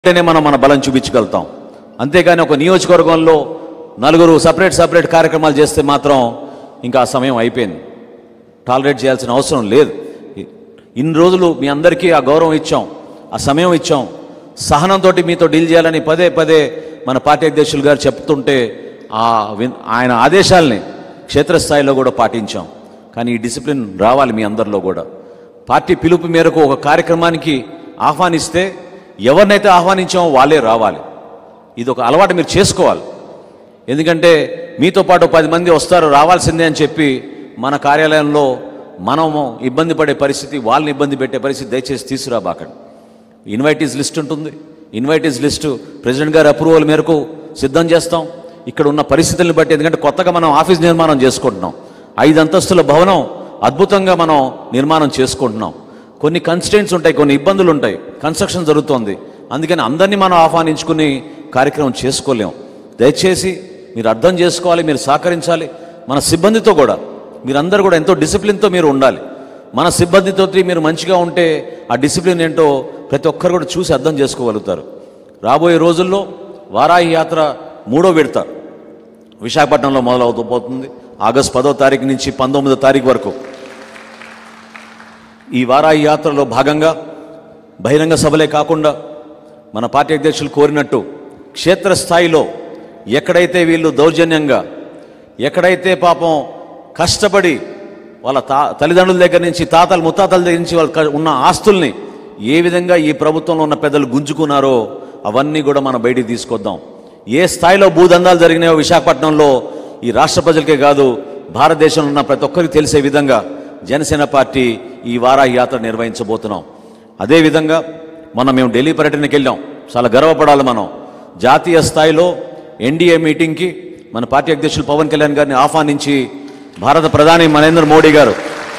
అంటేనే మనం మన బలం చూపించగలుగుతాం అంతేగాని ఒక నియోజకవర్గంలో నలుగురు సపరేట్ సపరేట్ కార్యక్రమాలు చేస్తే మాత్రం ఇంకా ఆ సమయం అయిపోయింది టాలరేట్ చేయాల్సిన అవసరం లేదు ఇన్ని రోజులు మీ అందరికీ ఆ గౌరవం ఇచ్చాం ఆ సమయం ఇచ్చాం సహనంతో మీతో డీల్ చేయాలని పదే పదే మన పార్టీ అధ్యక్షులు గారు చెప్తుంటే ఆ విన్- ఆయన ఆదేశాలని క్షేత్రస్థాయిలో కూడా పాటించాం కానీ ఈ డిసిప్లిన్ రావాలి మీ అందరిలో కూడా పార్టీ పిలుపు మేరకు ఒక కార్యక్రమానికి ఆహ్వానిస్తే ఎవరినైతే ఆహ్వానించామో వాళ్ళే రావాలి ఇది ఒక అలవాటు మీరు చేసుకోవాలి ఎందుకంటే మీతో పాటు పది మంది వస్తారు రావాల్సిందే అని చెప్పి మన కార్యాలయంలో మనము ఇబ్బంది పడే పరిస్థితి వాళ్ళని ఇబ్బంది పెట్టే పరిస్థితి దయచేసి తీసుకురాబాకండి ఇన్వైటీస్ లిస్ట్ ఉంటుంది ఇన్వైటీస్ లిస్టు ప్రెసిడెంట్ గారి అప్రూవల్ మేరకు సిద్ధం చేస్తాం ఇక్కడ ఉన్న పరిస్థితులను బట్టి ఎందుకంటే కొత్తగా మనం ఆఫీస్ నిర్మాణం చేసుకుంటున్నాం ఐదు అంతస్తుల భవనం అద్భుతంగా మనం నిర్మాణం చేసుకుంటున్నాం కొన్ని కన్స్టెంట్స్ ఉంటాయి కొన్ని ఇబ్బందులు ఉంటాయి కన్స్ట్రక్షన్ జరుగుతోంది అందుకని అందరినీ మనం ఆహ్వానించుకుని కార్యక్రమం చేసుకోలేం దయచేసి మీరు అర్థం చేసుకోవాలి మీరు సహకరించాలి మన సిబ్బందితో కూడా మీరందరూ కూడా ఎంతో డిసిప్లిన్తో మీరు ఉండాలి మన సిబ్బందితో మీరు మంచిగా ఉంటే ఆ డిసిప్లిన్ ఏంటో ప్రతి ఒక్కరు కూడా చూసి అర్థం చేసుకోగలుగుతారు రాబోయే రోజుల్లో వారాహి యాత్ర మూడో విడత విశాఖపట్నంలో మొదలవుతూ పోతుంది ఆగస్ట్ పదో తారీఖు నుంచి పంతొమ్మిదో తారీఖు వరకు ఈ వారాహి యాత్రలో భాగంగా బహిరంగ సభలే కాకుండా మన పార్టీ అధ్యక్షులు కోరినట్టు క్షేత్రస్థాయిలో ఎక్కడైతే వీళ్ళు దౌర్జన్యంగా ఎక్కడైతే పాపం కష్టపడి వాళ్ళ తా తల్లిదండ్రుల దగ్గర నుంచి తాతల ముత్తాతల దగ్గర నుంచి వాళ్ళ క- ఉన్న ఆస్తుల్ని ఏ విధంగా ఈ ప్రభుత్వంలో ఉన్న పెద్దలు గుంజుకున్నారో అవన్నీ కూడా మనం బయటికి తీసుకొద్దాం ఏ స్థాయిలో భూదందాలు జరిగినాయో విశాఖపట్నంలో ఈ రాష్ట్ర ప్రజలకే కాదు భారతదేశంలో ఉన్న ప్రతి ఒక్కరికి తెలిసే విధంగా జనసేన పార్టీ ఈ వారాహి యాత్ర నిర్వహించబోతున్నాం అదేవిధంగా మొన్న మేము ఢిల్లీ పర్యటనకి వెళ్ళాం చాలా గర్వపడాలి మనం జాతీయ స్థాయిలో ఎన్డీఏ మీటింగ్కి మన పార్టీ అధ్యక్షులు పవన్ కళ్యాణ్ గారిని ఆహ్వానించి భారత ప్రధాని నరేంద్ర మోడీ గారు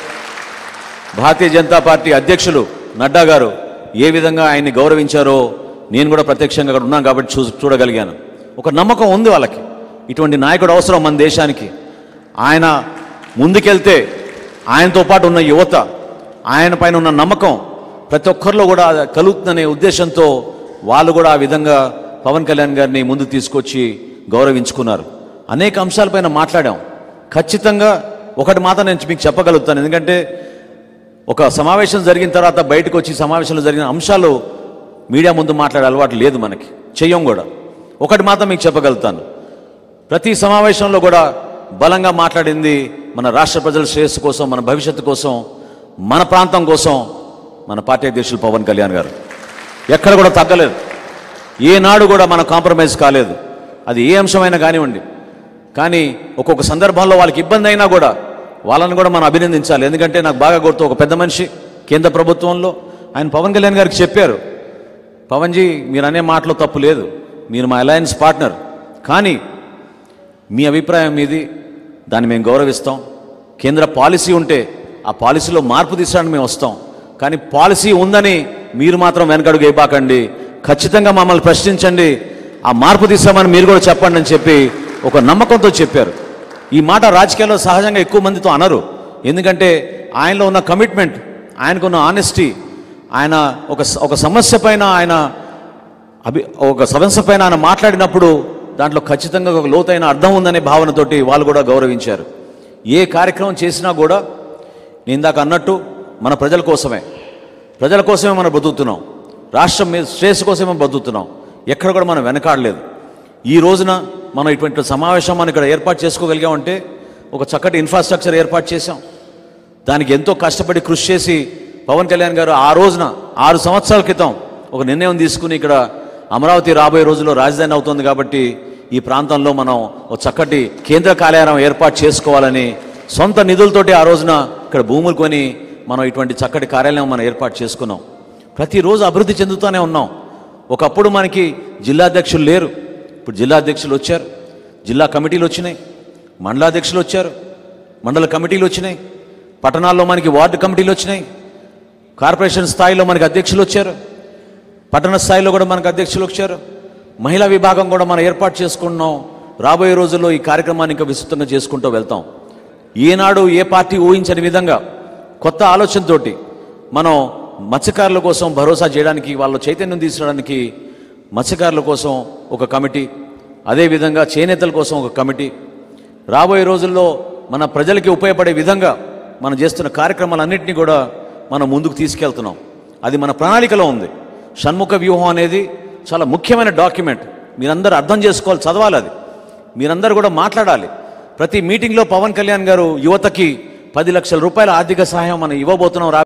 భారతీయ జనతా పార్టీ అధ్యక్షులు నడ్డా గారు ఏ విధంగా ఆయన్ని గౌరవించారో నేను కూడా ప్రత్యక్షంగా అక్కడ ఉన్నాను కాబట్టి చూ చూడగలిగాను ఒక నమ్మకం ఉంది వాళ్ళకి ఇటువంటి నాయకుడు అవసరం మన దేశానికి ఆయన ముందుకెళ్తే ఆయనతో పాటు ఉన్న యువత ఆయన పైన ఉన్న నమ్మకం ప్రతి ఒక్కరిలో కూడా కలుగుతుందనే ఉద్దేశంతో వాళ్ళు కూడా ఆ విధంగా పవన్ కళ్యాణ్ గారిని ముందుకు తీసుకొచ్చి గౌరవించుకున్నారు అనేక అంశాలపైన మాట్లాడాం ఖచ్చితంగా ఒకటి మాత్రం నేను మీకు చెప్పగలుగుతాను ఎందుకంటే ఒక సమావేశం జరిగిన తర్వాత బయటకు వచ్చి సమావేశంలో జరిగిన అంశాలు మీడియా ముందు మాట్లాడే అలవాటు లేదు మనకి చెయ్యం కూడా ఒకటి మాత్రం మీకు చెప్పగలుగుతాను ప్రతి సమావేశంలో కూడా బలంగా మాట్లాడింది మన రాష్ట్ర ప్రజల శ్రేయస్సు కోసం మన భవిష్యత్తు కోసం మన ప్రాంతం కోసం మన పార్టీ అధ్యక్షులు పవన్ కళ్యాణ్ గారు ఎక్కడ కూడా తగ్గలేదు ఏనాడు కూడా మనం కాంప్రమైజ్ కాలేదు అది ఏ అంశమైనా కానివ్వండి కానీ ఒక్కొక్క సందర్భంలో వాళ్ళకి ఇబ్బంది అయినా కూడా వాళ్ళని కూడా మనం అభినందించాలి ఎందుకంటే నాకు బాగా గుర్తు ఒక పెద్ద మనిషి కేంద్ర ప్రభుత్వంలో ఆయన పవన్ కళ్యాణ్ గారికి చెప్పారు పవన్జీ మీరు అనే మాటలో తప్పు లేదు మీరు మా అలయన్స్ పార్ట్నర్ కానీ మీ అభిప్రాయం మీది దాన్ని మేము గౌరవిస్తాం కేంద్ర పాలసీ ఉంటే ఆ పాలసీలో మార్పు తీసడానికి మేము వస్తాం కానీ పాలసీ ఉందని మీరు మాత్రం వెనకడుగు వేయబాకండి ఖచ్చితంగా మమ్మల్ని ప్రశ్నించండి ఆ మార్పు తీసామని మీరు కూడా చెప్పండి అని చెప్పి ఒక నమ్మకంతో చెప్పారు ఈ మాట రాజకీయాల్లో సహజంగా ఎక్కువ మందితో అనరు ఎందుకంటే ఆయనలో ఉన్న కమిట్మెంట్ ఆయనకున్న ఆనెస్టీ ఆయన ఒక ఒక సమస్య పైన ఆయన అభి ఒక సమస్య పైన ఆయన మాట్లాడినప్పుడు దాంట్లో ఖచ్చితంగా ఒక లోతైన అర్థం ఉందనే భావనతోటి వాళ్ళు కూడా గౌరవించారు ఏ కార్యక్రమం చేసినా కూడా నేను ఇందాక అన్నట్టు మన ప్రజల కోసమే ప్రజల కోసమే మనం బతుకుతున్నాం రాష్ట్రం మీద శ్రేయస్సు కోసమే బతుకుతున్నాం ఎక్కడ కూడా మనం వెనకాడలేదు ఈ రోజున మనం ఇటువంటి సమావేశం మనం ఇక్కడ ఏర్పాటు చేసుకోగలిగామంటే ఒక చక్కటి ఇన్ఫ్రాస్ట్రక్చర్ ఏర్పాటు చేశాం దానికి ఎంతో కష్టపడి కృషి చేసి పవన్ కళ్యాణ్ గారు ఆ రోజున ఆరు సంవత్సరాల క్రితం ఒక నిర్ణయం తీసుకుని ఇక్కడ అమరావతి రాబోయే రోజుల్లో రాజధాని అవుతుంది కాబట్టి ఈ ప్రాంతంలో మనం ఒక చక్కటి కేంద్ర కార్యాలయం ఏర్పాటు చేసుకోవాలని సొంత నిధులతోటి ఆ రోజున ఇక్కడ భూములు కొని మనం ఇటువంటి చక్కటి కార్యాలయం మనం ఏర్పాటు చేసుకున్నాం ప్రతిరోజు అభివృద్ధి చెందుతూనే ఉన్నాం ఒకప్పుడు మనకి జిల్లా అధ్యక్షులు లేరు ఇప్పుడు జిల్లా అధ్యక్షులు వచ్చారు జిల్లా కమిటీలు వచ్చినాయి మండలాధ్యక్షులు వచ్చారు మండల కమిటీలు వచ్చినాయి పట్టణాల్లో మనకి వార్డు కమిటీలు వచ్చినాయి కార్పొరేషన్ స్థాయిలో మనకి అధ్యక్షులు వచ్చారు పట్టణ స్థాయిలో కూడా మనకు అధ్యక్షులు వచ్చారు మహిళా విభాగం కూడా మనం ఏర్పాటు చేసుకుంటున్నాం రాబోయే రోజుల్లో ఈ కార్యక్రమాన్ని ఇంకా విస్తృతంగా చేసుకుంటూ వెళ్తాం ఈనాడు ఏ పార్టీ ఊహించని విధంగా కొత్త ఆలోచనతోటి మనం మత్స్యకారుల కోసం భరోసా చేయడానికి వాళ్ళ చైతన్యం తీసుకురావడానికి మత్స్యకారుల కోసం ఒక కమిటీ అదేవిధంగా చేనేతల కోసం ఒక కమిటీ రాబోయే రోజుల్లో మన ప్రజలకి ఉపయోగపడే విధంగా మనం చేస్తున్న కార్యక్రమాలన్నింటినీ కూడా మనం ముందుకు తీసుకెళ్తున్నాం అది మన ప్రణాళికలో ఉంది షణ్ముఖ వ్యూహం అనేది చాలా ముఖ్యమైన డాక్యుమెంట్ మీరందరూ అర్థం చేసుకోవాలి చదవాలి అది మీరందరూ కూడా మాట్లాడాలి ప్రతి మీటింగ్లో పవన్ కళ్యాణ్ గారు యువతకి పది లక్షల రూపాయల ఆర్థిక సహాయం మనం ఇవ్వబోతున్నాం రా